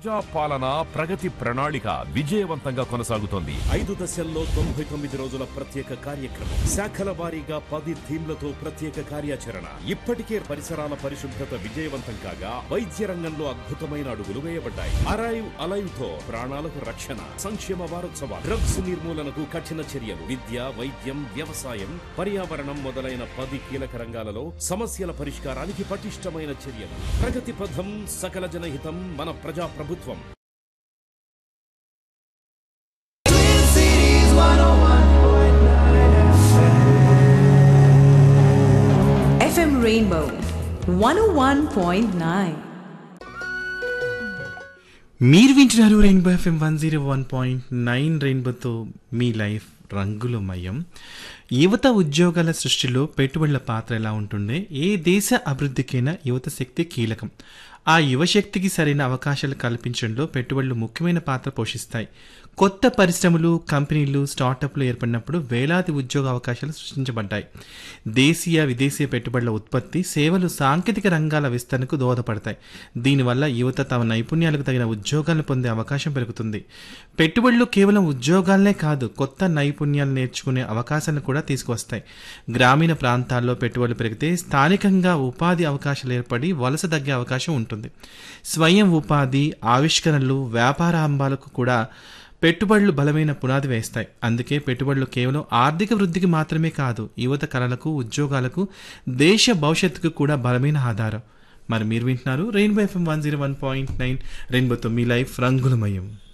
ప్రజా పాలన ప్రగతి ప్రణాళిక విజయవంతంగా కొనసాగుతోంది ఐదు దశల్లో తొంభై తొమ్మిది రోజుల ప్రత్యేక కార్యక్రమం శాఖల వారీగా పది థీమ్లతో ప్రత్యేక కార్యాచరణ ఇప్పటికే పరిసరాల పరిశుభ్రత విజయవంతం కాగా వైద్య రంగంలో అద్భుతమైన అడుగులు వేయబడ్డాయి అరైవ్ అలైవ్ తో ప్రాణాలకు రక్షణ సంక్షేమ వారోత్సవాలు డ్రగ్స్ నిర్మూలనకు కఠిన చర్యలు విద్య వైద్యం వ్యవసాయం పర్యావరణం మొదలైన పది కీలక రంగాలలో సమస్యల పరిష్కారానికి పటిష్టమైన చర్యలు ప్రగతి పథం సకల జనహితం మన ప్రజా ప్రభుత్వం FM Rainbow 101.9. మీరు వింటున్నారు Rainbow FM one zero one point nine రెయిన్బోతో మీ లైఫ్ రంగులమయం యువత ఉద్యోగాల సృష్టిలో పెట్టుబడుల పాత్ర ఎలా ఉంటుండే ఏ దేశ అభివృద్ధికైనా యువత శక్తి కీలకం ఆ యువశక్తికి సరైన అవకాశాలు కల్పించడంలో పెట్టుబడులు ముఖ్యమైన పాత్ర పోషిస్తాయి కొత్త పరిశ్రమలు కంపెనీలు స్టార్టప్లు ఏర్పడినప్పుడు వేలాది ఉద్యోగ అవకాశాలు సృష్టించబడ్డాయి దేశీయ విదేశీయ పెట్టుబడుల ఉత్పత్తి సేవలు సాంకేతిక రంగాల విస్తరణకు దోహదపడతాయి దీనివల్ల యువత తమ నైపుణ్యాలకు తగిన ఉద్యోగాలను పొందే అవకాశం పెరుగుతుంది పెట్టుబడులు కేవలం ఉద్యోగాలనే కాదు కొత్త నైపుణ్యాలు నేర్చుకునే అవకాశాలను కూడా తీసుకువస్తాయి గ్రామీణ ప్రాంతాల్లో పెట్టుబడులు పెరిగితే స్థానికంగా ఉపాధి అవకాశాలు ఏర్పడి వలస తగ్గే అవకాశం ఉంటుంది స్వయం ఉపాధి ఆవిష్కరణలు వ్యాపారాంబాలకు కూడా పెట్టుబడులు బలమైన పునాది వేస్తాయి అందుకే పెట్టుబడులు కేవలం ఆర్థిక వృద్ధికి మాత్రమే కాదు యువత కళలకు ఉద్యోగాలకు దేశ భవిష్యత్తుకు కూడా బలమైన ఆధారం మరి మీరు వింటున్నారు Rainbow FM one zero one point nine రెయిన్బోతో మీ లైఫ్ రంగులమయం